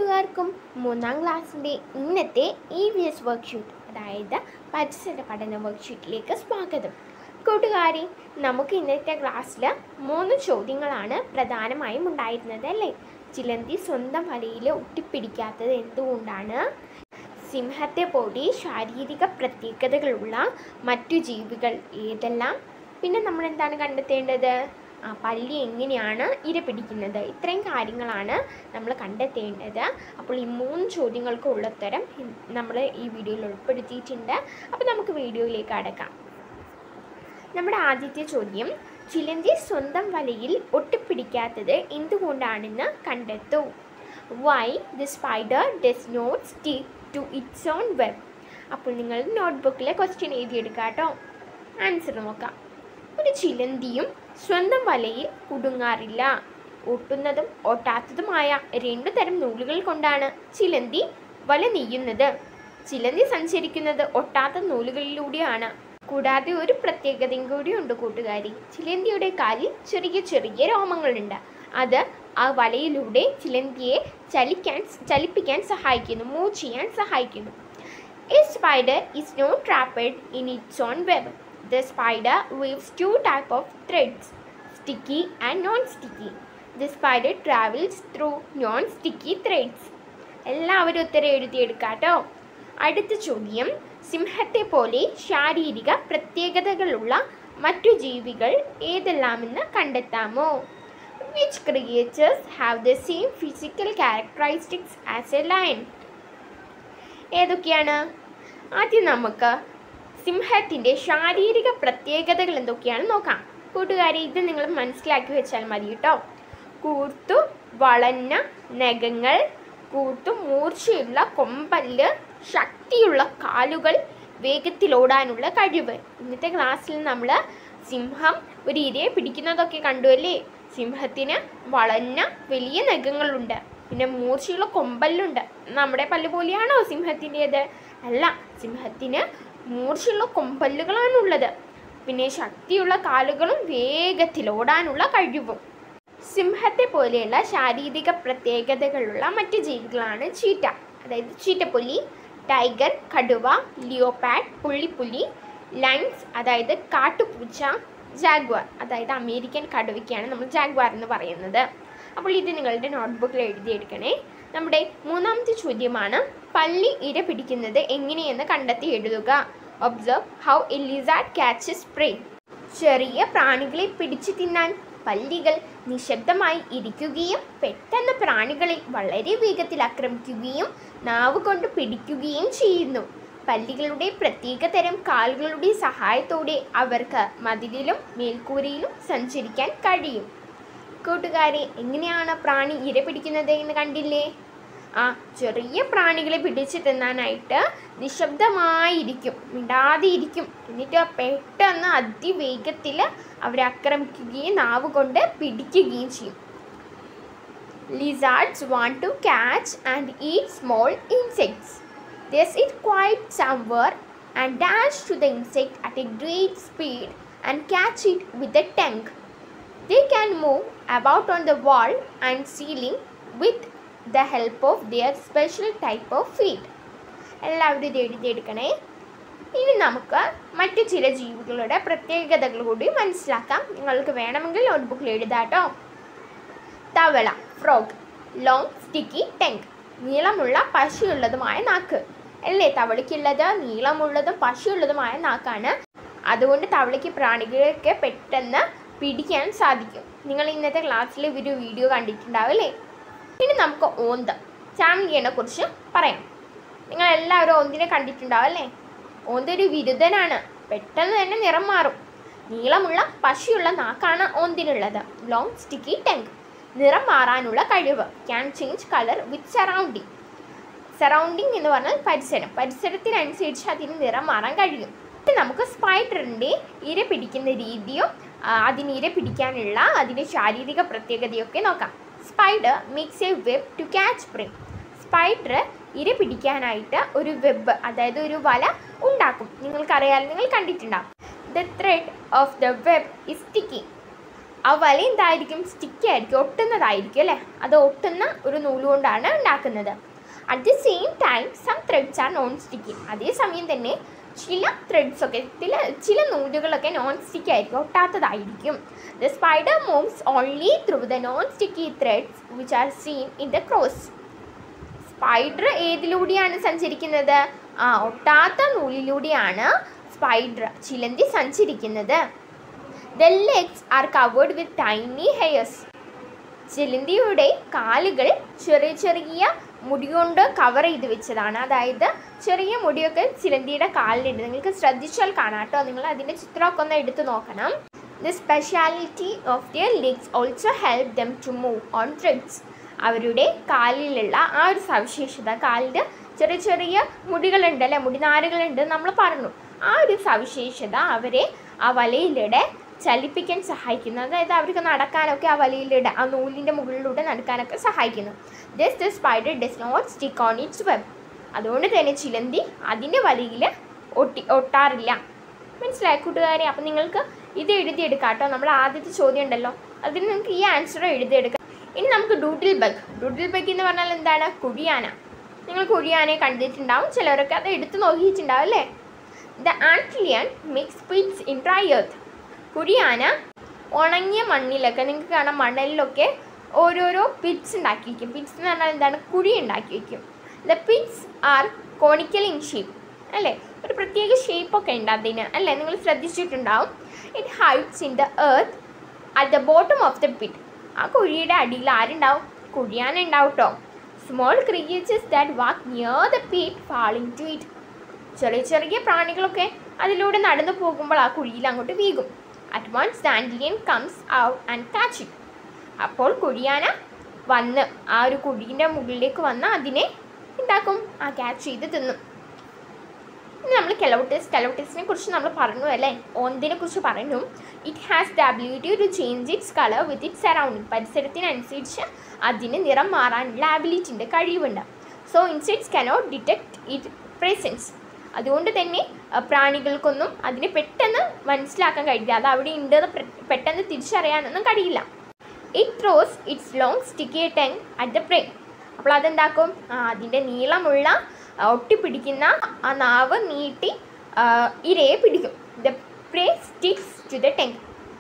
കൂട്ടുകാർക്കും മൂന്നാം ക്ലാസ്സിൻ്റെ ഇന്നത്തെ ഇ വി എസ് വർക്ക്ഷീറ്റ് അതായത് പരിസര പഠന വർക്ക്ഷീറ്റിലേക്ക് സ്വാഗതം കൂട്ടുകാരെ നമുക്ക് ഇന്നത്തെ ക്ലാസ്സിൽ മൂന്ന് ചോദ്യങ്ങളാണ് പ്രധാനമായും ഉണ്ടായിരുന്നത് അല്ലേ ചിലന്തി സ്വന്തം വലയിൽ ഒട്ടിപ്പിടിക്കാത്തത് എന്തുകൊണ്ടാണ് സിംഹത്തെ പോലെ ശാരീരിക പ്രത്യേകതകളുള്ള മറ്റു ജീവികൾ ഏതെല്ലാം പിന്നെ നമ്മൾ എന്താണ് കണ്ടെത്തേണ്ടത് ആ പല്ലി എങ്ങനെയാണ് ഇര പിടിക്കുന്നത് ഇത്രയും കാര്യങ്ങളാണ് നമ്മൾ കണ്ടെത്തേണ്ടത് അപ്പോൾ ഈ മൂന്ന് ചോദ്യങ്ങൾക്ക് ഉള്ള ഉത്തരം നമ്മൾ ഈ വീഡിയോയിൽ ഉൾപ്പെടുത്തിയിട്ടുണ്ട് അപ്പോൾ നമുക്ക് വീഡിയോയിലേക്ക് അടക്കാം നമ്മുടെ ആദ്യത്തെ ചോദ്യം ചിലന്തി സ്വന്തം വലയിൽ ഒട്ടിപ്പിടിക്കാത്തത് എന്തുകൊണ്ടാണെന്ന് കണ്ടെത്തൂ why the spider does not stick to its on web അപ്പോൾ നിങ്ങൾ നോട്ട്ബുക്കിൽ ക്വസ്റ്റ്യൻ എഴുതിയെടുക്കുക കേട്ടോ ആൻസർ നോക്കാം ഒരു ചിലന്തിയും സ്വന്തം വലയിൽ കുടുങ്ങാറില്ല ഒട്ടുന്നതും ഒട്ടാത്തതുമായ രണ്ടു തരം നൂലുകൾ കൊണ്ടാണ് ചിലന്തി വല നെയ്യുന്നത് ചിലന്തി സഞ്ചരിക്കുന്നത് ഒട്ടാത്ത നൂലുകളിലൂടെയാണ് കൂടാതെ ഒരു പ്രത്യേകതയും കൂടിയുണ്ട് കൂട്ടുകാരി ചിലന്തിയുടെ കാലിൽ ചെറിയ ചെറിയ രോമങ്ങളുണ്ട് അത് ആ വലയിലൂടെ ചിലന്തിയെ ചലിക്കാൻ ചലിപ്പിക്കാൻ സഹായിക്കുന്നു മൂവ് ചെയ്യാൻ സഹായിക്കുന്നു A spider is not trapped in its own web. The spider weaves two type of threads, sticky and non-sticky. The spider travels through non-sticky threads. എല്ലാവരും ഉത്തരം എഴുതിയെടുക്കാട്ടോ അടുത്ത ചോദ്യം സിംഹത്തെ പോലെ ശാരീരിക പ്രത്യേകതകളുള്ള മറ്റു ജീവികൾ ഏതെല്ലാമെന്ന് കണ്ടെത്താമോ which creatures have the same physical characteristics as a lion ഏതൊക്കെയാണ് ആദ്യം നമുക്ക് സിംഹത്തിൻ്റെ ശാരീരിക പ്രത്യേകതകൾ എന്തൊക്കെയാണെന്ന് നോക്കാം കൂട്ടുകാരെ ഇത് നിങ്ങൾ മനസ്സിലാക്കി വെച്ചാൽ മതി കേട്ടോ കൂർത്തു വളഞ്ഞ നഖങ്ങൾ കൂർത്തു മൂർച്ചയുള്ള കൊമ്പല്ല് ശക്തിയുള്ള കാലുകൾ വേഗത്തിലോടാനുള്ള കഴിവ് ഇന്നത്തെ ക്ലാസ്സിൽ നമ്മൾ സിംഹം ഒരു ഇരയെ പിടിക്കുന്നതൊക്കെ കണ്ടു അല്ലേ സിംഹത്തിന് വളഞ്ഞ വലിയ നഖങ്ങളുണ്ട് പിന്നെ മൂർച്ചയുള്ള കൊമ്പല്ലുണ്ട് നമ്മുടെ പല്ല് പോലെയാണോ സിംഹത്തിൻ്റേത് അല്ല സിംഹത്തിന് മൂർച്ചയുള്ള കൊമ്പല്ലുകളാണുള്ളത് പിന്നെ ശക്തിയുള്ള കാലുകളും വേഗത്തിൽ ഓടാനുള്ള കഴിവും സിംഹത്തെ പോലെയുള്ള ശാരീരിക പ്രത്യേകതകളുള്ള മറ്റ് ജീവികളാണ് ചീറ്റ അതായത് ചീറ്റപ്പുലി ടൈഗർ കടുവ ലിയോപാഡ് പുള്ളിപ്പുലി ലൈൻസ് അതായത് കാട്ടുപൂച്ച ജാഗ്വാർ അതായത് അമേരിക്കൻ കടുവയ്ക്കാണ് നമ്മൾ ജാഗ്വാർ എന്ന് പറയുന്നത് അപ്പോൾ ഇത് നിങ്ങളുടെ നോട്ട്ബുക്കിൽ എഴുതിയെടുക്കണേ നമ്മുടെ മൂന്നാമത്തെ ചോദ്യമാണ് പല്ലി ഇര പിടിക്കുന്നത് എങ്ങനെയെന്ന് കണ്ടെത്തി എഴുതുക observe how a lizard catches prey ചെറിയ പ്രാണികളെ പിടിച്ചു തിന്നാൻ പല്ലികൾ നിശബ്ദമായി ഇരിക്കുകയും പെട്ടെന്ന് പ്രാണികളെ വളരെ വേഗത്തിൽ ആക്രമിക്കുകയും നാവ് കൊണ്ട് പിടിക്കുകയും ചെയ്യുന്നു പല്ലികളുടെ പ്രത്യേക തരം കാലുകളുടെ സഹായത്തോടെ അവർക്ക് മതിലിലും മേൽക്കൂരയിലും സഞ്ചരിക്കാൻ കഴിയും കൂട്ടുകാരെ എങ്ങനെയാണ് പ്രാണി ഇര പിടിക്കുന്നത് എന്ന് കണ്ടില്ലേ ആ ചെറിയ പ്രാണികളെ പിടിച്ച് തിന്നാനായിട്ട് നിശബ്ദമായിരിക്കും മിണ്ടാതെ ഇരിക്കും എന്നിട്ട് പെട്ടെന്ന് അതിവേഗത്തിൽ അവരെ ആക്രമിക്കുകയും നാവ് കൊണ്ട് പിടിക്കുകയും ചെയ്യും lizards want to catch and eat small insects They sit quiet somewhere and dash to the insect at a great speed and catch it with a tongue. They can move about on the wall and ceiling with the help of their special type of feet. എല്ലാവരും ഇത് എഴുതിയെടുക്കണേ ഇനി നമുക്ക് മറ്റു ചില ജീവികളുടെ പ്രത്യേകതകൾ കൂടി മനസ്സിലാക്കാം നിങ്ങൾക്ക് വേണമെങ്കിൽ നോട്ട്ബുക്കിൽ എഴുതാട്ടോ തവള ഫ്രോഗ് ലോങ് സ്റ്റിക്കി ടെങ്ക് നീളമുള്ള പശയുള്ളതുമായ നാക്ക് അല്ലേ തവളയ്ക്കുള്ളത് നീളമുള്ളതും പശയുള്ളതുമായ നാക്കാണ് അതുകൊണ്ട് തവളയ്ക്ക് പ്രാണികളൊക്കെ പെട്ടെന്ന് പിടിക്കാൻ സാധിക്കും നിങ്ങൾ ഇന്നത്തെ ക്ലാസ്സിൽ ഒരു വീഡിയോ കണ്ടിട്ടുണ്ടാവും അല്ലേ ഇനി നമുക്ക് ഓന്ത് ചാമ്ലിയെ കുറിച്ച് പറയാം നിങ്ങൾ എല്ലാവരും ഓന്തിനെ കണ്ടിട്ടുണ്ടാവും അല്ലേ ഓന്ത് ഒരു വിരുദ്ധനാണ് പെട്ടെന്ന് തന്നെ നിറം മാറും നീളമുള്ള പശയുള്ള നാക്കാണ് ഓന്തിനുള്ളത് ലോങ് സ്റ്റിക്കി ടെങ്ക് നിറം മാറാനുള്ള കഴിവ് can change colour with surrounding surrounding എന്ന് പറഞ്ഞാൽ പരിസരം പരിസരത്തിനനുസരിച്ച് അതിന് നിറം മാറാൻ കഴിയും ഇനി നമുക്ക് സ്പൈഡറിൻ്റെ ഇര പിടിക്കുന്ന രീതിയും ആ, അതിന് ഇര പിടിക്കാനുള്ള അതിൻ്റെ ശാരീരിക പ്രത്യേകതയൊക്കെ നോക്കാം spider makes a web to catch prey spider ഇര പിടിക്കാനായിട്ട് ഒരു വെബ് അതായത് ഒരു വല ഉണ്ടാക്കും നിങ്ങൾക്കറിയാം നിങ്ങൾ കണ്ടിട്ടുണ്ടാവും the thread of the web is sticky ആ വല എന്തായിരിക്കും സ്റ്റിക്കി ആയിരിക്കും ഒട്ടുന്നതായിരിക്കും അല്ലേ അത് ഒട്ടുന്ന ഒരു നൂലുകൊണ്ടാണ് ഉണ്ടാക്കുന്നത് at the same time some threads are non sticky അതേസമയം തന്നെ ചില ത്രെഡ്സ് ഒക്കെ ചില ചില നൂലുകളൊക്കെ നോൺ സ്റ്റിക്കി ആയിരിക്കും ഒട്ടാത്തതായിരിക്കും the spider moves only through the non sticky threads which are seen in the cross spider ഏതിലൂടെയാണ് സഞ്ചരിക്കുന്നത് ആ ഒട്ടാത്ത നൂലിലൂടെയാണ് സ്പൈഡർ ചിലന്തി സഞ്ചരിക്കുന്നത് the legs are covered with tiny hairs ചിലന്തിയുടെ കാലുകൾ ചെറിയ ചെറിയ മുടി കൊണ്ട് കവർ ചെയ്ത് വെച്ചതാണ് അതായത് ചെറിയ മുടിയൊക്കെ ചിലന്തിയുടെ കാലിലുണ്ട് നിങ്ങൾക്ക് ശ്രദ്ധിച്ചാൽ കാണാം കേട്ടോ നിങ്ങൾ അതിൻ്റെ ചിത്രമൊക്കെ ഒന്ന് എടുത്ത് നോക്കണം the speciality of their legs also help them to move on threads അവരുടെ കാലിലുള്ള ആ ഒരു സവിശേഷത കാലിൽ ചെറിയ ചെറിയ മുടികളുണ്ട് അല്ലെ മുടിനാരുകളുണ്ട് നമ്മൾ പറഞ്ഞു ആ ഒരു സവിശേഷത അവരെ ആ വലയിലൂടെ ചലിപ്പിക്കാൻ സഹായിക്കുന്നു അതായത് അവർക്ക് നടക്കാനൊക്കെ ആ വലയിലൂടെ ആ നൂലിൻ്റെ മുകളിലൂടെ നടക്കാനൊക്കെ സഹായിക്കുന്നു does the spider does not stick on its web അതുകൊണ്ട് തന്നെ ചിലന്തി അതിൻ്റെ വലയിൽ ഒട്ടി ഒട്ടാറില്ല മനസ്സിലായി കൂട്ടുകാരെ അപ്പം നിങ്ങൾക്ക് ഇത് എഴുതിയെടുക്കാം കേട്ടോ നമ്മുടെ ആദ്യത്തെ ചോദ്യം ഉണ്ടല്ലോ അതിന് നിങ്ങൾക്ക് ഈ ആൻസർ എഴുതിയെടുക്കാം ഇനി നമുക്ക് ഡൂഡിൽ ബഗ് ഡൂഡിൽ ബഗ് എന്ന് പറഞ്ഞാൽ എന്താണ് കുഴിയാന നിങ്ങൾ കുഴിയാനെ കണ്ടിട്ടുണ്ടാവും ചിലരൊക്കെ അത് എടുത്തു നോക്കിയിട്ടുണ്ടാവും അല്ലേ the antlion makes pits in dry earth കുഴിയാന ഉണങ്ങിയ മണ്ണിലൊക്കെ നിങ്ങൾക്ക് കാണാം മണലിലൊക്കെ ഓരോരോ പിറ്റ്സ് ഉണ്ടാക്കി വയ്ക്കും പിറ്റ്സ് എന്ന് പറഞ്ഞാൽ എന്താണ് കുഴി ഉണ്ടാക്കി വയ്ക്കും the pits are conical in shape അല്ലേ ഒരു പ്രത്യേക ഷേപ്പൊക്കെ ഉണ്ട് അതിന് അല്ലേ നിങ്ങൾ ശ്രദ്ധിച്ചിട്ടുണ്ടാവും it hides in the earth at the bottom of the pit ആ കുഴിയുടെ അടിയിൽ ആരുണ്ടാവും കുഴിയാന ഉണ്ടാവും കേട്ടോ small creatures that walk near the pit falling to it ചെറിയ ചെറിയ പ്രാണികളൊക്കെ അതിലൂടെ നടന്നു പോകുമ്പോൾ ആ കുഴിയിൽ അങ്ങോട്ട് വീകും at once the antlion comes out and catch it അപ്പോൾ കുഴിയാന വന്ന് ആ ഒരു കുഴീൻ്റെ മുകളിലേക്ക് വന്ന് അതിനെ ഉണ്ടാക്കും ആ ക്യാച്ച് ചെയ്ത് തിന്നും ഇനി നമ്മൾ കെലോട്ടിസ് കെലോട്ടിസിനെ കുറിച്ച് നമ്മൾ പറഞ്ഞു അല്ലേ ഓന്തിനെ കുറിച്ച് പറഞ്ഞു it has the ability to change its colour with it surrounding പരിസരത്തിനനുസരിച്ച് അതിന് നിറം മാറാനുള്ള ആബിലിറ്റിൻ്റെ കഴിവുണ്ട് so insects cannot detect it presence അതുകൊണ്ട് തന്നെ അഹ് പ്രാണികൾക്കൊന്നും അതിനെ പെട്ടെന്ന് മനസ്സിലാക്കാൻ കഴിയില്ല അത് അവിടെ ഉണ്ടെന്ന് പെ- പെട്ടെന്ന് തിരിച്ചറിയാനൊന്നും കഴിയില്ല it throws its long sticky tongue at the prey അപ്പോൾ അതെന്താക്കും ആ അതിൻ്റെ നീളമുള്ള ആ, ഒട്ടിപ്പിടിക്കുന്ന ആ നാവ് നീട്ടി ആ, ഇരയെ പിടിക്കും the prey sticks to the tongue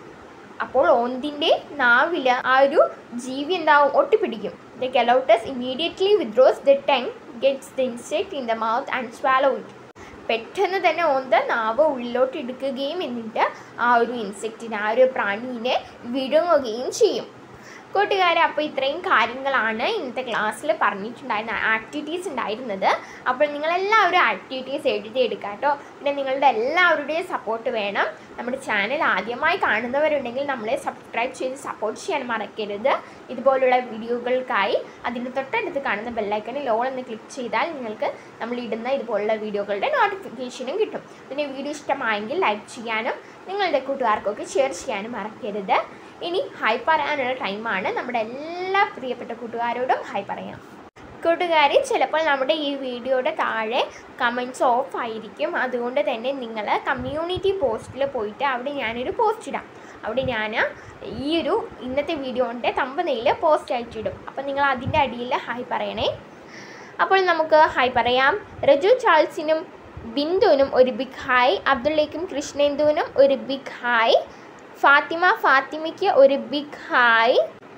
അപ്പോൾ ഓന്തിൻ്റെ നാവിൽ ആ ഒരു ജീവി എന്താവും ഒട്ടിപ്പിടിക്കും ദ കെലൗട്ടസ് immediately withdraws the tongue gets the insect in the mouth and swallow it പെട്ടെന്ന് തന്നെ ഓന്ത് നാവ് ഉള്ളിലോട്ട് എടുക്കുകയും എന്നിട്ട് ആ ഒരു ഇൻസെക്റ്റിനെ ആ ഒരു പ്രാണീനെ വിഴുങ്ങുകയും ചെയ്യും കൂട്ടുകാരെ അപ്പോൾ ഇത്രയും കാര്യങ്ങളാണ് ഇന്നത്തെ ക്ലാസ്സിൽ പറഞ്ഞിട്ടുണ്ടായിരുന്ന ആക്ടിവിറ്റീസ് ഉണ്ടായിരുന്നത് അപ്പോൾ നിങ്ങളെല്ലാവരും ആക്ടിവിറ്റീസ് എഴുതിയെടുക്കുക കേട്ടോ പിന്നെ നിങ്ങളുടെ എല്ലാവരുടെയും സപ്പോർട്ട് വേണം നമ്മുടെ ചാനൽ ആദ്യമായി കാണുന്നവരുണ്ടെങ്കിൽ നമ്മളെ സബ്സ്ക്രൈബ് ചെയ്ത് സപ്പോർട്ട് ചെയ്യാൻ മറക്കരുത് ഇതുപോലുള്ള വീഡിയോകൾക്കായി അതിൻ്റെ തൊട്ടടുത്ത് കാണുന്ന ബെല്ലൈക്കണിൽ ഓൾ എന്ന് ക്ലിക്ക് ചെയ്താൽ നിങ്ങൾക്ക് നമ്മൾ ഇടുന്ന ഇതുപോലുള്ള വീഡിയോകളുടെ നോട്ടിഫിക്കേഷനും കിട്ടും പിന്നെ വീഡിയോ ഇഷ്ടമായെങ്കിൽ ലൈക്ക് ചെയ്യാനും നിങ്ങളുടെ കൂട്ടുകാർക്കൊക്കെ ഷെയർ ചെയ്യാനും മറക്കരുത് ഇനി ഹായ് പറയാനുള്ള ടൈമാണ് നമ്മുടെ എല്ലാ പ്രിയപ്പെട്ട കൂട്ടുകാരോടും ഹായ് പറയാം കൂട്ടുകാർ ചിലപ്പോൾ നമ്മുടെ ഈ വീഡിയോയുടെ താഴെ കമൻറ്റ്സ് ഓഫ് ആയിരിക്കും അതുകൊണ്ട് തന്നെ നിങ്ങൾ കമ്മ്യൂണിറ്റി പോസ്റ്റിൽ പോയിട്ട് അവിടെ ഞാനൊരു പോസ്റ്റ് ഇടാം അവിടെ ഞാൻ ഈ ഒരു ഇന്നത്തെ വീഡിയോൻ്റെ തമ്പനയിൽ പോസ്റ്റ് അയച്ചിടും അപ്പോൾ നിങ്ങൾ അതിൻ്റെ അടിയിൽ ഹായ് പറയണേ അപ്പോൾ നമുക്ക് ഹായ് പറയാം രജു ചാൾസിനും ബിന്ദുവിനും ഒരു ബിഗ് ഹായ് അബ്ദുള്ളയ്ക്കും കൃഷ്ണേന്ദുവിനും ഒരു ബിഗ് ഹായ് ഫാത്തിമ ഫാത്തിമയ്ക്ക് ഒരു ബിഗ് ഹായ്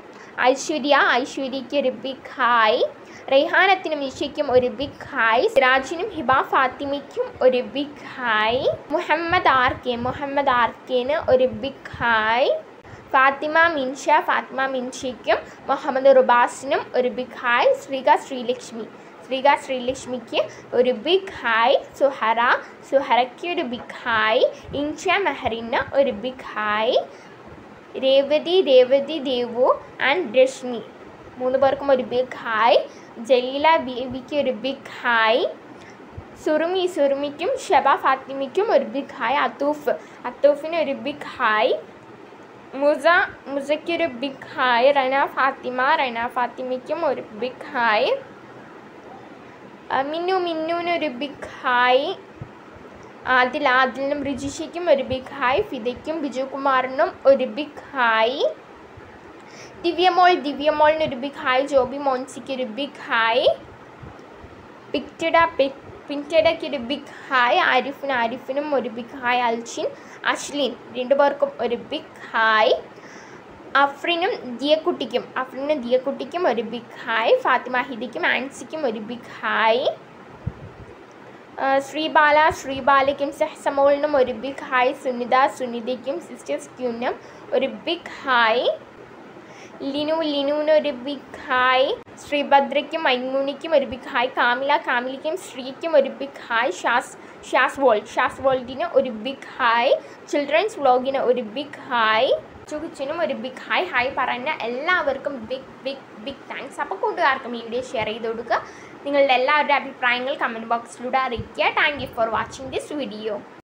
ഐശ്വര്യ ഐശ്വര്യയ്ക്ക് ഒരു ബിഗ് ഹായ് റെയ്ഹാനത്തിനും ഇഷയ്ക്കും ഒരു ബിഗ് ഹായ് സിറാജിനും ഹിബ ഫാത്തിമയ്ക്കും ഒരു big hi Muhammad R K Muhammad R കെന് ഒരു ബിഗ് ഹായ് ഫാത്തിമ മിൻഷ ഫാത്തിമ മിൻഷയ്ക്കും മുഹമ്മദ് റുബാസിനും ഒരു ബിഗ് ഹായ് ശ്രീക ശ്രീലക്ഷ്മി ശ്രീക ശ്രീലക്ഷ്മിക്ക് ഒരു ബിഗ് ഹായ് സുഹറ സുഹറയ്ക്ക് ഒരു ബിഗ് ഹായ് ഇൻഷ മെഹറിന് ഒരു big hi Revathi Revathi Devu and Rashmi മൂന്ന് പേർക്കും ഒരു ബിഗ് ഹായ് ജലീല ബേബിക്ക് ഒരു ബിഗ് ഹായ് സുറുമി സുറുമിക്കും ഷബ ഫാത്തിമയ്ക്കും ഒരു ബിഗ് ഹായ് അത്തൂഫ് അത്തൂഫിന് ഒരു ബിഗ് ഹായ് മുസ മുസയ്ക്കൊരു ബിഗ് ഹായ് റന ഫാത്തിമ റന ഫാത്തിമയ്ക്കും ഒരു ബിഗ് ഹായ് ആ, മിന്നു മിന്നുവിനൊരു ബിഗ് ഹായ് ആദിൽ ആദിലിനും റിജിഷയ്ക്കും ഒരു ബിഗ് ഹായ് ഫിദയ്ക്കും ബിജു കുമാറിനും ഒരു ബിഗ് ഹായ് ദിവ്യമോൾ ദിവ്യമോളിന് ഒരു ബിഗ് ഹായ് ജോബി മോൻസിക്ക് ഒരു ബിഗ് ഹായ് പിക്റ്റഡ പിൻറ്റഡയ്ക്ക് ഒരു ബിഗ് ഹായ് ആരിഫിന് ആരിഫിനും ഒരു ബിഗ് ഹായ് അൽഷിൻ അശ്ലിൻ രണ്ടുപേർക്കും ഒരു ബിഗ് ഹായ് അഫ്രിനും ദിയക്കുട്ടിക്കും അഫ്രിനും ദിയക്കുട്ടിക്കും ഒരു ബിഗ് ഹായ് ഫാത്തിമ ഹിദിക്കും ആൻസിക്കും ഒരു ബിഗ് ഹായ് ആ, ശ്രീബാല ശ്രീബാലയ്ക്കും സെഹ്സമോളിനും ഒരു ബിഗ് ഹായ് സുനിത സുനിതയ്ക്കും സിസ്റ്റേഴ്സ് ക്യൂനും ഒരു ബിഗ് ഹായ് ലിനു ലിനുവിന് ഒരു ബിഗ് ഹായ് ശ്രീഭദ്രയ്ക്കും മൈമൂണിക്കും ഒരു ബിഗ് ഹായ് കാമില കാമിലിക്കും ശ്രീക്കും ഒരു big hi Shaz Shaz world Shaz വേൾഡിന് ഒരു ബിഗ് ഹായ് ചിൽഡ്രൻസ് വ്ളോഗിന് ഒരു ബിഗ് ഹായ് ചുകിച്ചിനും ഒരു ബിഗ് ഹായ് ഹായ് പറഞ്ഞ എല്ലാവർക്കും ബിഗ് ബിഗ് ബിഗ് താങ്ക്സ് അപ്പോൾ കൂട്ടുകാർക്കും ഈ വീഡിയോ ഷെയർ ചെയ്ത് കൊടുക്കുക നിങ്ങളുടെ എല്ലാവരുടെ അഭിപ്രായങ്ങൾ കമൻറ്റ് ബോക്സിലൂടെ അറിയിക്കുക thank you for watching this video